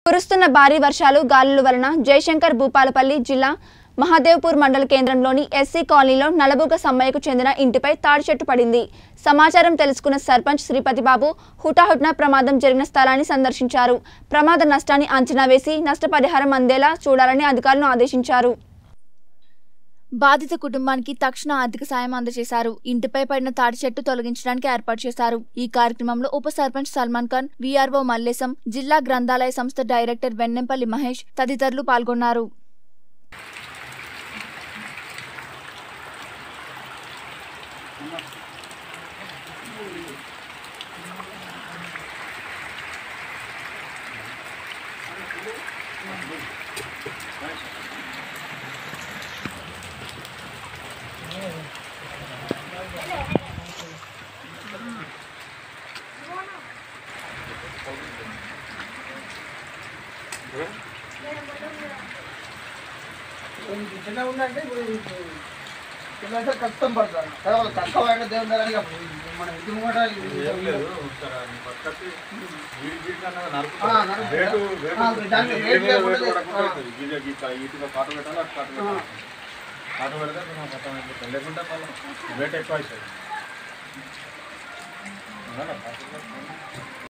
కురుస్తున్న భారీ వర్షాలు గాలుల వలన జయశంకర్ భూపాలపల్లి జిల్లా మహాదేవ్పూర్ మండల కేంద్రంలోని ఎస్సీ కాలనీలో నలబుగ సమ్మయ్యకు చెందిన ఇంటిపై తాడి చెట్టు పడింది సమాచారం తెలుసుకున్న సర్పంచ్ శ్రీపతి బాబు హుటాహుటిన ప్రమాదం జరిగిన స్థలాన్ని సందర్శించారు ప్రమాద నష్టాన్ని అంచనా వేసి నష్టపరిహారం అందేలా చూడాలని అధికారులను ఆదేశించారు బాధిత కుటుంబానికి తక్షణ ఆర్థిక సాయం అందజేశారు ఇంటిపై పడిన తాడి చెట్టు తొలగించడానికి ఏర్పాటు చేశారు ఈ కార్యక్రమంలో ఉప సర్పంచ్ సల్మాన్ ఖాన్ వీఆర్ఓ మల్లేశం జిల్లా గ్రంథాలయ సంస్థ డైరెక్టర్ వెన్నెంపల్లి మహేష్ తదితరులు పాల్గొన్నారు చిన్న ఉందంటే ఇప్పుడు పిల్లలంటే కష్టం పడతారు తర్వాత కష్టమైన దేవుని దగ్గర ఇక మన ఇంటి ముంగట ఏం లేదు ఒకసారి ఆయన పక్కకి వీడి వీడి కన్నా నరుకుతారు. ఆ, నరుకుతారు. వేటు వేటు ఆ, దానికి దీని వేటు మీద లేకుండా వేటు పడకుండా ఆ. అవుతుంది. ఇది ఇట్లా ఇటుగా కాటు పెట్టాలి అటు కాటు పెట్టాలి కాటు పెడితే మనం మొత్తం అయిపోతుంది లేకుంటే మళ్ళీ వేట ఎక్కువ అవుతుంది అవునా?